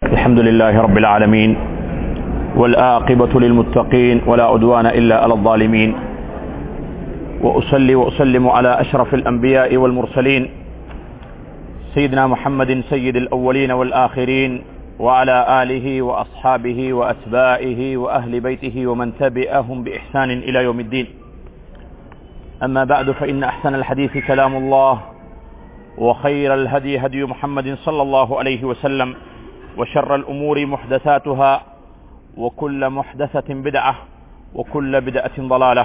الحمد لله رب العالمين والآقبة للمتقين ولا عدوان إلا على الظالمين وأصلي وأسلم على أشرف الأنبياء والمرسلين سيدنا محمد سيد الأولين والآخرين وعلى آله وأصحابه وأتباعه وأهل بيته ومن تبعهم بإحسان إلى يوم الدين أما بعد فإن أحسن الحديث كلام الله وخير الهدي هدي محمد صلى الله عليه وسلم وشر الأمور محدثاتها وكل محدثة بدعة وكل بدعة ضلالة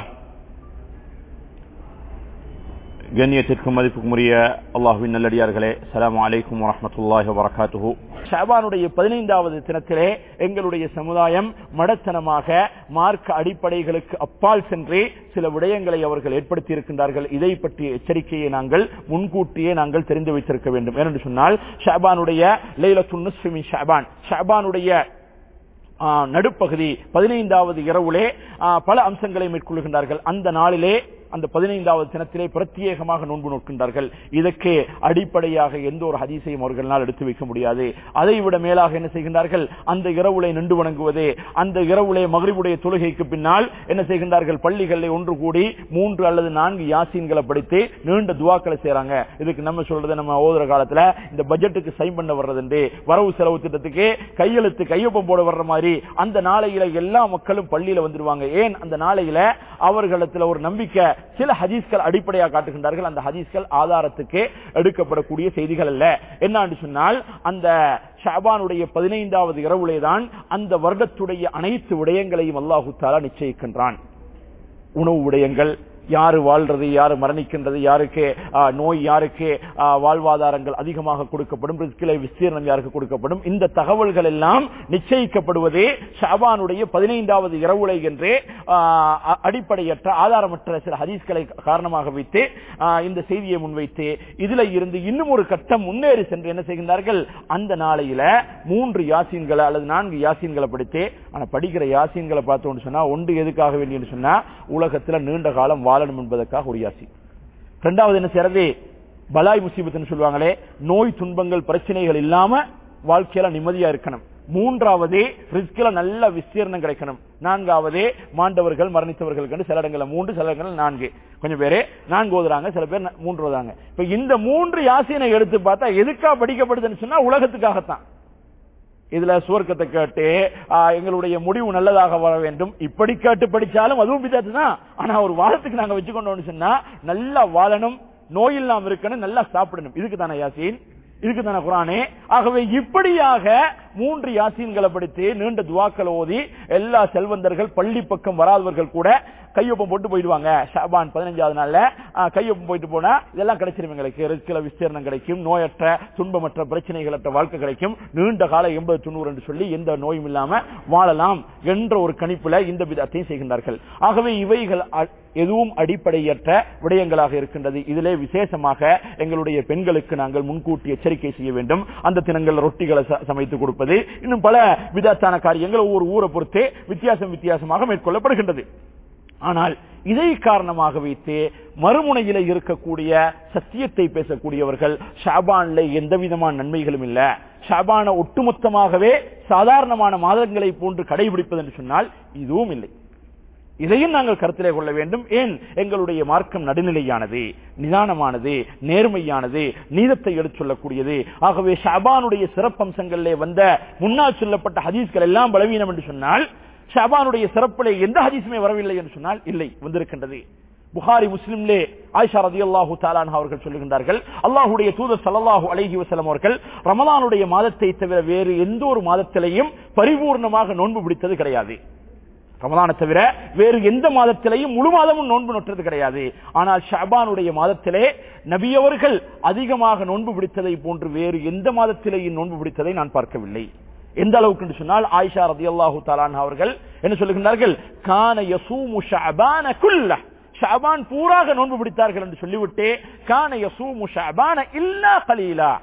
கண்ணியத்திற்கும் மதிப்புக்கும் உரிய அல்லாஹுவின் நல்லடியார்களே சலாம் அலைக்கும் வரமத்துல்லாஹி வரகாத்துஹு ஷாபானுடைய பதினைந்தாவது தினத்திலே எங்களுடைய சமுதாயம் மடத்தனமாக மார்க்க அடிப்படைகளுக்கு அப்பால் சென்று சில விடயங்களை அவர்கள் ஏற்படுத்தி இருக்கின்றார்கள் இதை பற்றிய எச்சரிக்கையை நாங்கள் முன்கூட்டியே நாங்கள் தெரிந்து வைத்திருக்க வேண்டும் ஏனென்று சொன்னால் ஷாபானுடைய லைலத்து ஷாபான் ஷாபானுடைய நடுப்பகுதி பதினைந்தாவது இரவுலே பல அம்சங்களை மேற்கொள்கின்றார்கள் அந்த நாளிலே அந்த பதினைந்தாவது தினத்திலே பிரத்யேகமாக நோன்பு நோக்கின்றார்கள் இதற்கு அடிப்படையாக எந்த ஒரு ஹதீசையும் அவர்களால் எடுத்து வைக்க முடியாது அதை விட மேலாக என்ன செய்கின்றார்கள் அந்த இரவுலை நின்று வணங்குவது அந்த இரவுலே மகிழ்வுடைய தொழுகைக்கு பின்னால் என்ன செய்கின்றார்கள் பள்ளிகளில் ஒன்று கூடி மூன்று அல்லது நான்கு யாசீன்களை படித்து நீண்ட துவாக்களை செய்யறாங்க இதுக்கு நம்ம சொல்றது நம்ம ஓதுற காலத்துல இந்த பட்ஜெட்டுக்கு சைன் பண்ண வர்றது வரவு செலவு திட்டத்துக்கு கையெழுத்து கையொப்பம் போட வர்ற மாதிரி அந்த நாளையில எல்லா மக்களும் பள்ளியில வந்துருவாங்க ஏன் அந்த நாளையில அவர்களிடத்துல ஒரு நம்பிக்கை சில ஹதீஸ்கள் அடிப்படையாக காட்டுகின்றார்கள் அந்த ஹதீஸ்கள் ஆதாரத்துக்கு எடுக்கப்படக்கூடிய செய்திகள் அல்ல என்ன சொன்னால் அந்த ஷாபானுடைய பதினைந்தாவது இரவுலே தான் அந்த வருடத்துடைய அனைத்து விடயங்களையும் அல்லாஹு தாலா நிச்சயிக்கின்றான் உணவு விடயங்கள் யாரு வாழ்றது யாரு மரணிக்கின்றது யாருக்கு நோய் யாருக்கு வாழ்வாதாரங்கள் அதிகமாக கொடுக்கப்படும் ரிஸ்கிலை விஸ்தீர்ணம் யாருக்கு கொடுக்கப்படும் இந்த தகவல்கள் எல்லாம் நிச்சயிக்கப்படுவதே ஷாபானுடைய பதினைந்தாவது இரவுலை என்று அடிப்படையற்ற ஆதாரமற்ற சில ஹதீஸ்களை காரணமாக வைத்து இந்த செய்தியை முன்வைத்து இதுல இருந்து இன்னும் ஒரு கட்டம் முன்னேறி சென்று என்ன செய்கின்றார்கள் அந்த நாளையில மூன்று யாசீன்களை அல்லது நான்கு யாசீன்களை படித்து ஆனா படிக்கிற யாசீன்களை பார்த்தோம்னு சொன்னா ஒன்று எதுக்காக வேண்டியன்னு சொன்னா உலகத்துல நீண்ட காலம் வாழணும் என்பதற்காக ஒரு யாசி இரண்டாவது என்ன செய்யறது பலாய் முசீபத்துன்னு சொல்லுவாங்களே நோய் துன்பங்கள் பிரச்சனைகள் இல்லாம வாழ்க்கையில நிம்மதியா இருக்கணும் மூன்றாவது ரிஸ்கில நல்ல விஸ்தீர்ணம் கிடைக்கணும் நான்காவது மாண்டவர்கள் மரணித்தவர்களுக்கு சில இடங்கள்ல மூன்று சில இடங்கள் நான்கு கொஞ்சம் பேரு நான்கு ஓதுறாங்க சில பேர் மூன்று ஓதுறாங்க இப்ப இந்த மூன்று யாசினை எடுத்து பார்த்தா எதுக்கா படிக்கப்படுதுன்னு சொன்னா உலகத்துக்காகத்தான் இதுல சுவர்க்கத்தை கேட்டு எங்களுடைய முடிவு நல்லதாக வர வேண்டும் இப்படி கேட்டு படிச்சாலும் அதுவும் பிதாத்து தான் ஆனா ஒரு வாரத்துக்கு நாங்க வச்சுக்கொண்டோம்னு சொன்னா நல்லா வாழணும் நோய் இல்லாம இருக்கணும் நல்லா சாப்பிடணும் இதுக்கு தானே யாசின் இதுக்கு தானே குரானே ஆகவே இப்படியாக மூன்று யாசீன்களை படித்து நீண்ட துவாக்கள் ஓதி எல்லா செல்வந்தர்கள் பள்ளி பக்கம் வராதவர்கள் கூட கையொப்பம் போட்டு போயிடுவாங்க ஷாபான் பதினஞ்சாவது நாள்ல கையொப்பம் போயிட்டு போனா இதெல்லாம் கிடைச்சிரும் எங்களுக்கு ரிஸ்கில விஸ்தீர்ணம் கிடைக்கும் நோயற்ற துன்பமற்ற பிரச்சனைகளற்ற வாழ்க்கை கிடைக்கும் நீண்ட கால எண்பது தொண்ணூறு என்று சொல்லி எந்த நோயும் இல்லாம வாழலாம் என்ற ஒரு கணிப்புல இந்த விதத்தையும் செய்கின்றார்கள் ஆகவே இவைகள் எதுவும் அடிப்படையற்ற விடயங்களாக இருக்கின்றது இதிலே விசேஷமாக எங்களுடைய பெண்களுக்கு நாங்கள் முன்கூட்டி எச்சரிக்கை செய்ய வேண்டும் அந்த தினங்கள் ரொட்டிகளை சமைத்து கொடுப்பது இன்னும் பல விதத்தான காரியங்கள் ஒவ்வொரு ஊரை பொறுத்தே வித்தியாசம் வித்தியாசமாக மேற்கொள்ளப்படுகின்றது ஆனால் இதை காரணமாக வைத்து மறுமுனையில இருக்கக்கூடிய சத்தியத்தை பேசக்கூடியவர்கள் ஷாபான்ல எந்த விதமான நன்மைகளும் இல்ல ஷாபான ஒட்டுமொத்தமாகவே சாதாரணமான மாதங்களை போன்று கடைபிடிப்பது என்று சொன்னால் இதுவும் இல்லை இதையும் நாங்கள் கருத்திலே கொள்ள வேண்டும் ஏன் எங்களுடைய மார்க்கம் நடுநிலையானது நிதானமானது நேர்மையானது நீதத்தை எடுத்து சொல்லக்கூடியது ஆகவே ஷாபானுடைய சிறப்பம்சங்களிலே வந்த முன்னால் சொல்லப்பட்ட ஹதீஸ்கள் எல்லாம் பலவீனம் என்று சொன்னால் ஷாபானுடைய சிறப்பிலே எந்த ஹதீஸுமே வரவில்லை என்று சொன்னால் இல்லை வந்திருக்கின்றது புகாரி முஸ்லிம்லே ஆயிஷா ரதி அல்லாஹூ தாலான் அவர்கள் சொல்லுகின்றார்கள் அல்லாஹுடைய தூதர் சல்லாஹூ அலஹி வசலம் அவர்கள் ரமலானுடைய மாதத்தை தவிர வேறு எந்த ஒரு மாதத்திலையும் பரிபூர்ணமாக நோன்பு பிடித்தது கிடையாது ரமலானை தவிர வேறு எந்த மாதத்திலையும் முழு மாதமும் நோன்பு நொற்றது கிடையாது ஆனால் ஷாபானுடைய மாதத்திலே நபியவர்கள் அதிகமாக நோன்பு பிடித்ததை போன்று வேறு எந்த மாதத்திலேயும் நோன்பு பிடித்ததை நான் பார்க்கவில்லை எந்த அளவுக்கு சொன்னால் ஆயிஷா ரதி அல்லாஹூ தாலான் அவர்கள் என்ன சொல்லுகின்றார்கள் கான யசூமு ஷஅபான குல்ல ஷாபான் பூராக நோன்பு பிடித்தார்கள் என்று சொல்லிவிட்டு கான யசூமு ஷஅபான இல்லா கலீலா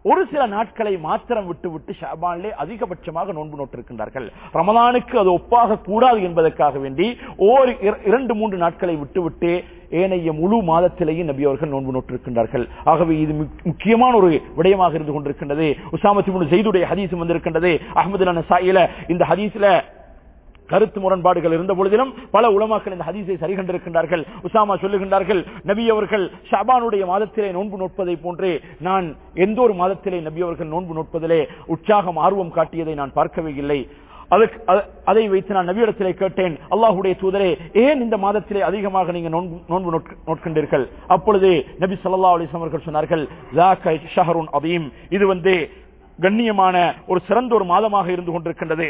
ஒரு சில நாட்களை மாத்திரம் விட்டு விட்டு ஷாபானிலே அதிகபட்சமாக நோன்பு நோட்டிருக்கின்றார்கள் ரமலானுக்கு அது ஒப்பாக கூடாது என்பதற்காக வேண்டி ஓர் இர- இரண்டு மூன்று நாட்களை விட்டுவிட்டு ஏனைய முழு மாதத்திலேயும் நபி அவர்கள் நோன்பு நோட்டிருக்கின்றார்கள் ஆகவே இது முக்- முக்கியமான ஒரு விடயமாக இருந்து கொண்டிருக்கின்றது உசாமத்தி முன் செய்துடைய ஹதீஸ் வந்திருக்கின்றது அஹமது சாயில இந்த ஹதீஸ்ல கருத்து முரண்பாடுகள் இருந்த பொழுதிலும் பல உலமாக்கள் இந்த ஹதீஸை சரி கண்டிருக்கின்றார்கள் உசாமா சொல்லுகின்றார்கள் நபி அவர்கள் ஷாபானுடைய மாதத்திலே நோன்பு நோட்பதை போன்றே நான் எந்த ஒரு மாதத்திலே நபி அவர்கள் நோன்பு நோட்பதிலே உற்சாகம் ஆர்வம் காட்டியதை நான் பார்க்கவே இல்லை அதுக்கு- அ- அதை வைத்து நான் நபியிடத்திலே கேட்டேன் அல்லாஹுடைய தூதரே ஏன் இந்த மாதத்திலே அதிகமாக நீங்க நோன்பு நோன்பு நோட்க- நோட்கின்றீர்கள் அப்பொழுது நபி ஸல்லல்லாஹு அலைஹி வஸல்லம் அவர்கள் சொன்னார்கள் "ذاك شهر عظيم." இது வந்து கண்ணியமான ஒரு சிறந்த ஒரு மாதமாக இருந்து கொண்டிருக்கின்றது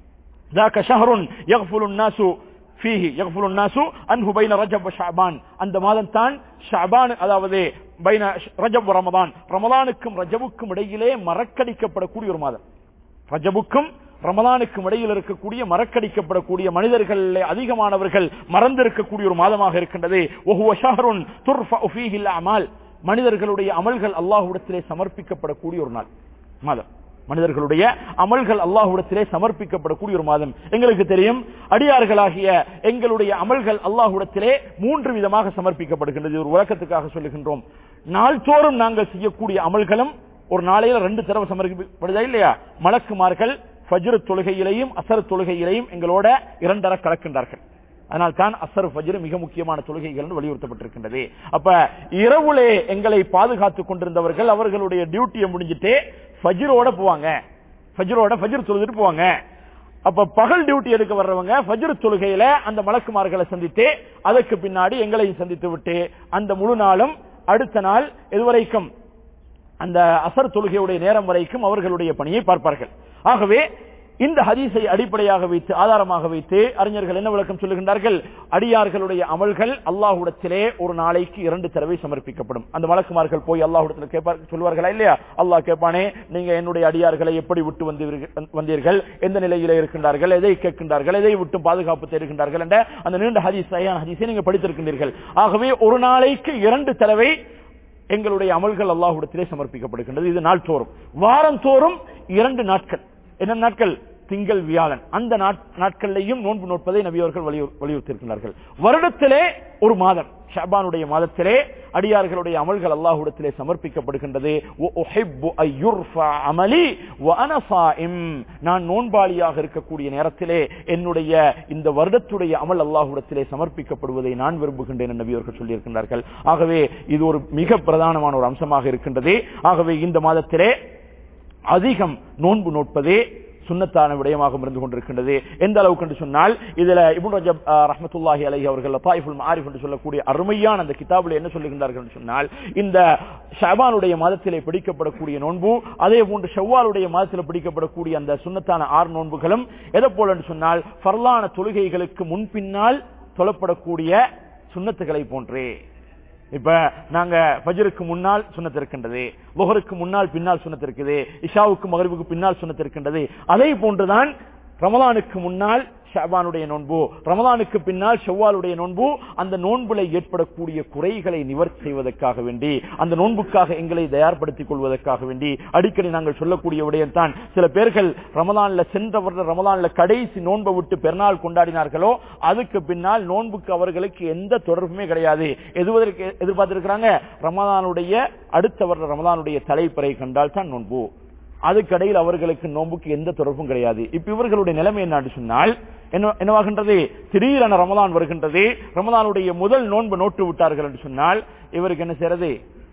ذاك شهر يغفل الناس فيه يغفل الناس عنه بين رجب وشعبان அந்த மாதம் தான் ஷாபான் அதாவது பைன ரஜப் ரமதான் ரமலானுக்கும் ரஜபுக்கும் இடையிலே மறக்கடிக்கப்படக்கூடிய ஒரு மாதம் ரஜபுக்கும் ரமலானுக்கும் இடையில் இருக்கக்கூடிய மறக்கடிக்கப்படக்கூடிய மனிதர்களிலே அதிகமானவர்கள் மறந்திருக்கக்கூடிய ஒரு மாதமாக இருக்கின்றது وهو شهر ترفع فيه الأعمال மனிதர்களுடைய அமல்கள் அல்லாஹ்விடத்திலே சமர்ப்பிக்கப்படக்கூடிய ஒரு நாள் மாதம் மனிதர்களுடைய அமல்கள் அல்லாஹ்விடத்திலே சமர்ப்பிக்கப்படக்கூடிய ஒரு மாதம் எங்களுக்கு தெரியும் அடியார்களாகிய எங்களுடைய அமல்கள் அல்லாஹ்விடத்திலே மூன்று விதமாக சமர்ப்பிக்கப்படுகின்றது ஒரு உலகத்துக்காக சொல்லுகின்றோம் நாள்தோறும் நாங்கள் செய்யக்கூடிய அமல்களும் ஒரு நாளையில ரெண்டு தடவை சமர்ப்பிக்கப்படுதா இல்லையா மலக்குமார்கள் ஃபஜ்ர் தொழுகையிலையும் அசர் தொழுகையிலையும் எங்களோட இரண்டர கலக்கின்றார்கள் அதனால் தான் அசர் ஃபஜ்ர் மிக முக்கியமான தொழுகைகள் என்று வலியுறுத்தப்பட்டிருக்கின்றது அப்ப இரவுலே எங்களை பாதுகாத்துக் கொண்டிருந்தவர்கள் அவர்களுடைய டியூட்டியை முடிஞ்சிட்டு ஃபஜ்ரோட போவாங்க ஃபஜ்ரோட ஃபஜ்ர் தொழுதுட்டு போவாங்க அப்ப பகல் டியூட்டி எடுக்க வர்றவங்க ஃபஜ்ர் தொழுகையில அந்த மலக்குமார்களை சந்தித்து அதற்கு பின்னாடி எங்களையும் சந்தித்து விட்டு அந்த முழு நாளும் அடுத்த நாள் இதுவரைக்கும் அந்த அசர் தொழுகையுடைய நேரம் வரைக்கும் அவர்களுடைய பணியை பார்ப்பார்கள் ஆகவே இந்த ஹதீஸை அடிப்படையாக வைத்து ஆதாரமாக வைத்து அறிஞர்கள் என்ன விளக்கம் சொல்லுகின்றார்கள் அடியார்களுடைய அமல்கள் அல்லாஹ்விடத்திலே ஒரு நாளைக்கு இரண்டு தடவை சமர்ப்பிக்கப்படும் அந்த வழக்குமார்கள் போய் அல்லாஹ்விடத்தில் கேட்பார் சொல்வார்களா இல்லையா அல்லாஹ் கேட்பானே நீங்க என்னுடைய அடியார்களை எப்படி விட்டு வந்தீர்கள் வந்தீர்கள் எந்த நிலையில இருக்கின்றார்கள் எதை கேட்கின்றார்கள் எதை விட்டு பாதுகாப்பு தேடுகின்றார்கள் என்ற அந்த நீண்ட ஹதீஸ் சரியான ஹதீஸை நீங்க படித்திருக்கின்றீர்கள் ஆகவே ஒரு நாளைக்கு இரண்டு தடவை எங்களுடைய அமல்கள் அல்லாஹ்விடத்திலே சமர்ப்பிக்கப்படுகின்றது இது நாள் தோறும் வாரம் தோறும் இரண்டு நாட்கள் என்ன நாட்கள் திங்கள் வியாழன் அந்த நாட்- நாட்களிலேயும் நோன்பு நோட்பதை நபி அவர்கள் வலியு- வலியுறுத்தியிருக்கிறார்கள் வருடத்திலே ஒரு மாதம் ஷாபானுடைய மாதத்திலே அடியார்களுடைய அமல்கள் அல்லாஹ்விடத்திலே சமர்ப்பிக்கப்படுகின்றது "வ உஹிப்பு அன் யுர்ஃபா அமலி வ அன ஸாயிம்." நான் நோன்பாளியாக இருக்கக்கூடிய நேரத்திலே என்னுடைய இந்த வருடத்துடைய அமல் அல்லாஹ்விடத்திலே சமர்ப்பிக்கப்படுவதை நான் விரும்புகின்றேன் என்று நபி அவர்கள் சொல்லியிருக்கின்றார்கள் ஆகவே இது ஒரு மிக பிரதானமான ஒரு அம்சமாக இருக்கின்றது ஆகவே இந்த மாதத்திலே அதிகம் நோன்பு நோட்பதே சுன்னத்தான விடயமாக இருந்து கொண்டிருக்கின்றது எந்த அளவுக்கு என்று சொன்னால் இதுல இப்னு ரஜப் அஹ், ரஹ்மத்துல்லாஹி அலைஹி அவர்கள் லத்தாயிஃபுல் மாரிஃப் என்று சொல்லக்கூடிய அருமையான அந்த கிதாபில் என்ன சொல்லுகின்றார்கள் என்று சொன்னால் இந்த ஷபானுடைய மாதத்திலே பிடிக்கப்படக்கூடிய நோன்பு அதே போன்று ஷவ்வாலுடைய மாதத்தில் பிடிக்கப்படக்கூடிய அந்த சுன்னத்தான ஆறு நோன்புகளும் எதை போல என்று சொன்னால் ஃபர்லான தொழுகைகளுக்கு முன்பின்னால் தொழப்படக்கூடிய சுன்னத்துகளை போன்றே இப்ப நாங்க ஃபஜ்ருக்கு முன்னால் சுன்னத் இருக்கின்றது லுஹருக்கு முன்னால் பின்னால் சுன்னத் இருக்குது இஷாவுக்கு மகரிபுக்கு பின்னால் சுன்னத் இருக்கின்றது அதே போன்றுதான் ரமலானுக்கு முன்னால் ஷாபானுடைய நோன்பு ரமலானுக்கு பின்னால் ஷவ்வாலுடைய நோன்பு அந்த நோன்புல ஏற்படக்கூடிய குறைகளை நிவர்த்தி செய்வதற்காக வேண்டி அந்த நோன்புக்காக எங்களை தயார்படுத்திக் கொள்வதற்காக வேண்டி அடிக்கடி நாங்கள் சொல்லக்கூடிய விடயம் தான் சில பேர்கள் ரமலான்ல சென்ற வருட ரமலான்ல கடைசி நோன்பை விட்டு பெருநாள் கொண்டாடினார்களோ அதுக்கு பின்னால் நோன்புக்கு அவர்களுக்கு எந்த தொடர்புமே கிடையாது எதுவதற்கு எதிர்பார்த்திருக்கிறாங்க ரமலானுடைய அடுத்த வருட ரமலானுடைய தலைப்பறை கண்டால் தான் நோன்பு அதுக்கடையில் அவர்களுக்கு நோன்புக்கு எந்த தொடர்பும் கிடையாது இப்ப இவர்களுடைய நிலைமை என்ன சொன்னால் என்ன என்னவாகின்றது திடீரென ரமலான் வருகின்றது ரமலானுடைய முதல் நோன்பு நோட்டு விட்டார்கள் என்று சொன்னால் இவருக்கு என்ன செய்யறது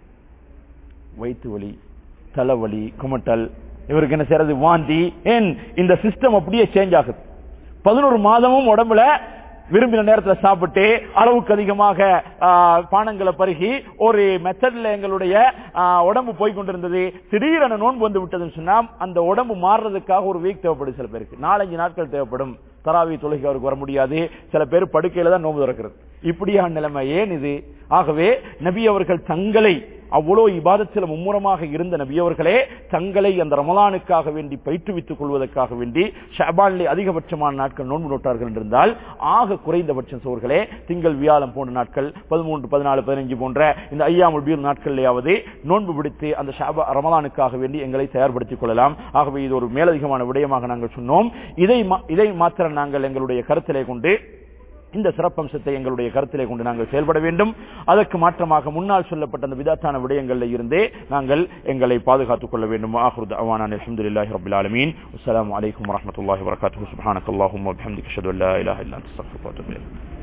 வயிற்று வலி தலைவலி குமட்டல் இவருக்கு என்ன செய்யறது வாந்தி ஏன் இந்த சிஸ்டம் அப்படியே சேஞ்ச் ஆகுது பதினோரு மாதமும் உடம்புல விரும்பின நேரத்துல சாப்பிட்டு அளவுக்கு அதிகமாக ஆ, பானங்களை பருகி ஒரு மெத்தட்ல எங்களுடைய ஆ, உடம்பு போய் கொண்டிருந்தது திடீரென நோன்பு வந்து விட்டதுன்னு சொன்னா அந்த உடம்பு மாறுறதுக்காக ஒரு வீக் தேவைப்படும் சில பேருக்கு நாலஞ்சு நாட்கள் தேவைப்படும் தராவி தொழுகை அவருக்கு வர முடியாது சில பேர் படுக்கையில தான் நோன்பு திறக்கிறது இப்படியான நிலைமை ஏன் இது ஆகவே நபி அவர்கள் தங்களை அவ்வளோ இபாதத்தில் மும்முரமாக இருந்த நபியவர்களே தங்களை அந்த ரமலானுக்காக வேண்டி பயிற்றுவித்துக் கொள்வதற்காக வேண்டி ஷபானிலே அதிகபட்சமான நாட்கள் நோன்பு நோட்டார்கள் என்றிருந்தால் ஆக குறைந்தபட்சம் சோர்களே திங்கள் வியாழம் போன்ற நாட்கள் பதிமூன்று பதினாலு பதினஞ்சு போன்ற இந்த ஐயாமுல் பீர் நாட்களிலேயாவது நோன்பு பிடித்து அந்த ஷாபா ரமலானுக்காக வேண்டி எங்களை தயார்படுத்திக் கொள்ளலாம் ஆகவே இது ஒரு மேலதிகமான விடயமாக நாங்கள் சொன்னோம் இதை மா- இதை மாத்திரம் நாங்கள் எங்களுடைய கருத்திலே கொண்டு இந்த சிறப்பம்சத்தை எங்களுடைய கருத்திலே கொண்டு நாங்கள் செயல்பட வேண்டும் அதற்கு மாற்றமாக முன்னால் சொல்லப்பட்ட அந்த விதாத்தான விடயங்களில் இருந்தே நாங்கள் எங்களை பாதுகாத்துக் கொள்ள வேண்டும் ஆஹ்ருத் அவானான் அல்ஹம்துலில்லாஹி ரப்பில் ஆலமீன் அஸ்ஸலாமு அலைக்கும் வரஹ்மத்துல்லாஹி வபரகாத்துஹு சுப்ஹானக்கல்லாஹும்ம வபிஹம்திக அஷ்ஹது அல்லா இலாஹா இல்லா அன்த அஸ்தக்ஃபிருக வ அத்தூபு இலைக்